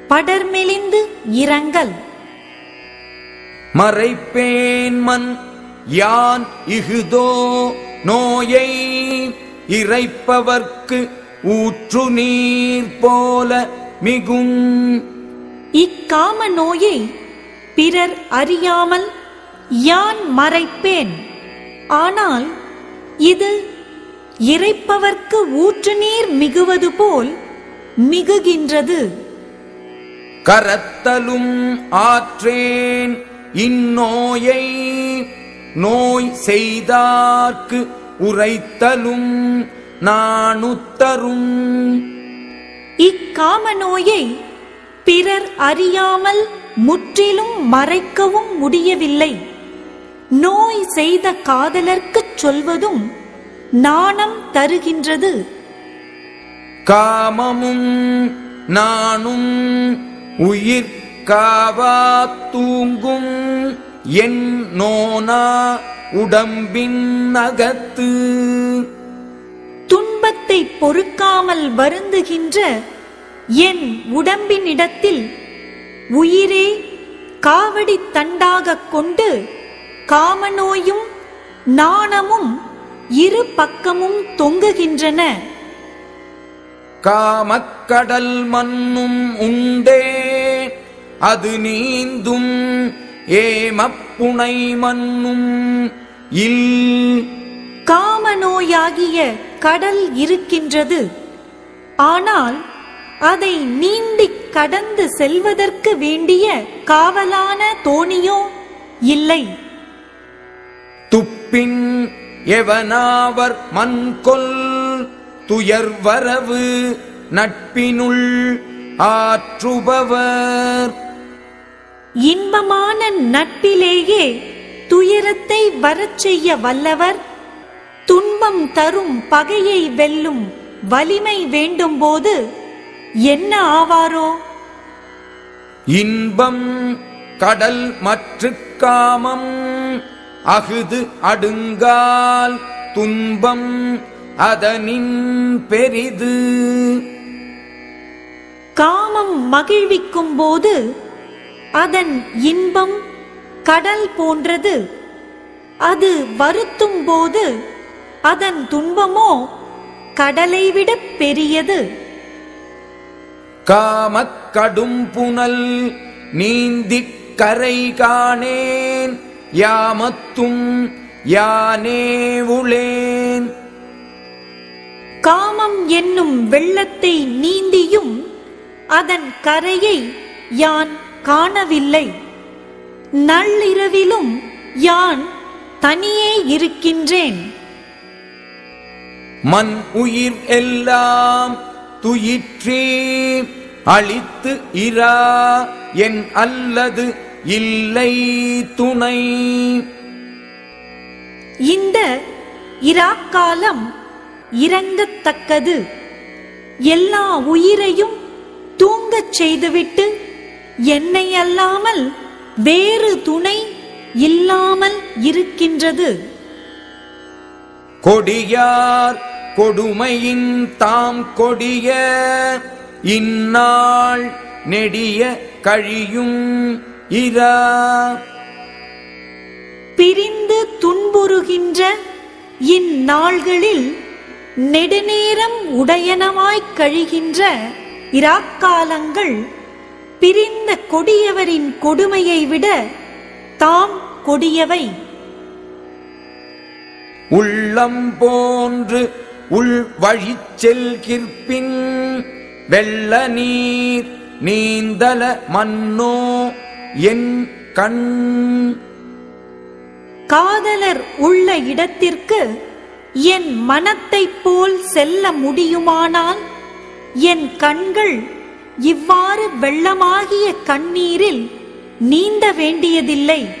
படர்மெலிந்து இரங்கல் மறைப்பேன் மன் யான் இகுதோ நோயை இறைப்பவர்க்கு ஊற்று நீர் போல மிகும் இக்காம நோயை பிறர் அறியாமல் யான் மறைப்பேன் ஆனால் இது இறைப்பவர்க்கு ஊற்று நீர் மிகுவது போல் மிகுகின்றது கரத்தலும் ஆற்றேன் இந்நோயை நோய் செய்தார்க்கு உரைத்தலும் நாணுத்தரும் இக்காம நோயை பிறர் அறியாமல் முற்றிலும் மறைக்கவும் முடியவில்லை நோய் செய்த காதலர்க்குச் சொல்வதும் நாணம் தருகின்றது காமமும் நானும் உயிர் காவா தூங்கும் என் நோனா உடம்பின் அகத்து துன்பத்தை பொறுக்காமல் வருந்துகின்ற என் உடம்பினிடத்தில் உயிரே காவடி தண்டாகக் கொண்டு காமநோயும் நாணமும் இரு பக்கமும் தொங்குகின்றன காமக்கடல் மண்ணும் உண்டே அது நீந்தும் ஏமப்புனை மண்ணும் இல் காமநோயாகிய கடல் இருக்கின்றது ஆனால் அதை நீந்திக் கடந்து செல்வதற்கு வேண்டிய காவலான தோணியோ இல்லை துப்பின் எவனாவர் மண்கொல் துயர் வரவு நட்பினுள் ஆற்றுபவர் இன்பமான நட்பிலேயே துயரத்தை வரச் செய்ய வல்லவர் துன்பம் தரும் பகையை வெல்லும் வலிமை வேண்டும்போது என்ன ஆவாரோ இன்பம் கடல் மற்று காமம் அகுது அடுங்கால் துன்பம் அதனின் பெரிது காமம் மகிழ்விக்கும் போது அதன் இன்பம் கடல் போன்றது அது வருத்தும் போது அதன் துன்பமோ கடலை விட பெரியது காமக் கடும் புனல் நீந்திக் கரை காணேன் யாமத்தும் யானே உளேன் காமம் என்னும் வெள்ளத்தை நீந்தியும் அதன் கரையை யான் காணவில்லை நள்ளிரவிலும் யான் தனியே இருக்கின்றேன் மண் உயிர் எல்லாம் துயிற்றே அழித்து இரா என் அல்லது இல்லை துணை இந்த இராக்காலம் இறங்கத்தக்கது எல்லா உயிரையும் தூங்கச் செய்துவிட்டு என்னை அல்லாமல் வேறு துணை இல்லாமல் இருக்கின்றது கொடியார் கொடுமையின் தாம் கொடிய இந்நாள் நெடிய கழியும் இரா பிரிந்து துன்புறுகின்ற இந்நாள்களில் நெடுநேரம் உடையனமாய்க் கழிகின்ற இராக்காலங்கள் பிரிந்த கொடியவரின் கொடுமையை விட தாம் கொடியவை உள்ளம் போன்று உள் வழிச் செல்கிற்பின் வெள்ள நீர் நீந்தல மன்னோ என் கண் காதலர் உள்ள இடத்திற்கு என் மனத்தைப் போல் செல்ல முடியுமானால் என் கண்கள் இவ்வாறு வெள்ளமாகிய கண்ணீரில் நீந்த வேண்டியதில்லை